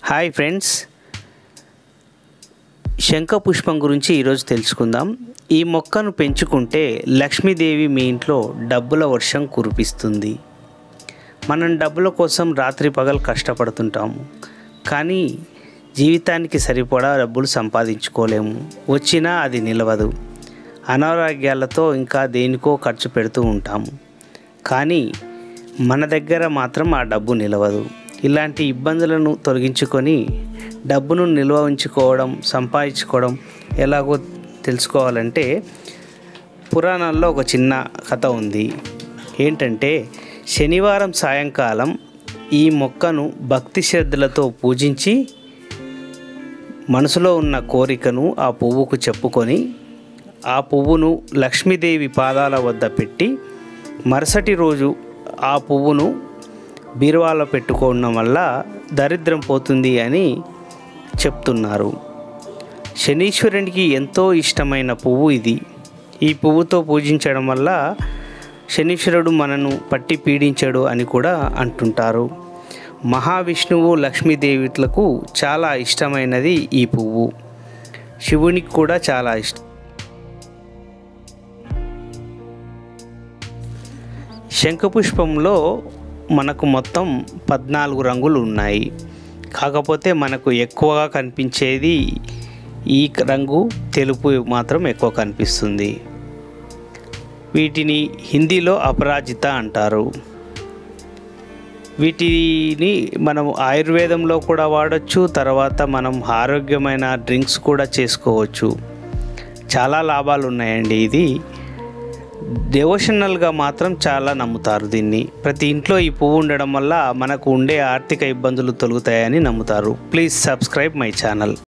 hi friends శంఖ పుష్పం గురించి ఈరోజు తెలుసుకుందాం ఈ మొక్కను పెంచుకుంటే లక్ష్మీదేవి మీ ఇంట్లో డబ్బుల వర్షం కురిపిస్తుంది మనం డబ్బుల కోసం రాత్రి పగలు కష్టపడుతుంటాము కానీ జీవితానికి సరిపడా డబ్బులు సంపాదించుకోలేము వచ్చినా అది నిలవదు అనారోగ్యాలతో ఇంకా దేనికో ఖర్చు పెడుతూ ఉంటాము కానీ మన దగ్గర మాత్రం ఆ డబ్బు నిలవదు ఇలాంటి ఇబ్బందులను తొలగించుకొని డబ్బును నిల్వ ఉంచుకోవడం సంపాదించుకోవడం ఎలాగో తెలుసుకోవాలంటే పురాణాల్లో ఒక చిన్న కథ ఉంది ఏంటంటే శనివారం సాయంకాలం ఈ మొక్కను భక్తి శ్రద్ధలతో పూజించి మనసులో ఉన్న కోరికను ఆ పువ్వుకు చెప్పుకొని ఆ పువ్వును లక్ష్మీదేవి పాదాల వద్ద పెట్టి మరుసటి రోజు ఆ పువ్వును బీరువాలో పెట్టుకోవడం వల్ల దరిద్రం పోతుంది అని చెప్తున్నారు శనీశ్వరునికి ఎంతో ఇష్టమైన పువ్వు ఇది ఈ పువ్వుతో పూజించడం వల్ల శనీశ్వరుడు మనను పట్టి పీడించడు అని కూడా అంటుంటారు మహావిష్ణువు లక్ష్మీదేవిట్లకు చాలా ఇష్టమైనది ఈ పువ్వు శివునికి కూడా చాలా ఇష్టం శంఖపుష్పంలో మనకు మొత్తం పద్నాలుగు రంగులు ఉన్నాయి కాకపోతే మనకు ఎక్కువగా కనిపించేది ఈ రంగు తెలుపు మాత్రం ఎక్కువ కనిపిస్తుంది వీటిని హిందీలో అపరాజిత అంటారు వీటిని మనం ఆయుర్వేదంలో కూడా వాడచ్చు తర్వాత మనం ఆరోగ్యమైన డ్రింక్స్ కూడా చేసుకోవచ్చు చాలా లాభాలు ఉన్నాయండి ఇది డెవోషనల్గా మాత్రం చాలా నమ్ముతారు దీన్ని ప్రతి ఇంట్లో ఈ పువ్వు ఉండడం వల్ల మనకు ఉండే ఆర్థిక ఇబ్బందులు తొలుగుతాయని నమ్ముతారు ప్లీజ్ సబ్స్క్రైబ్ మై ఛానల్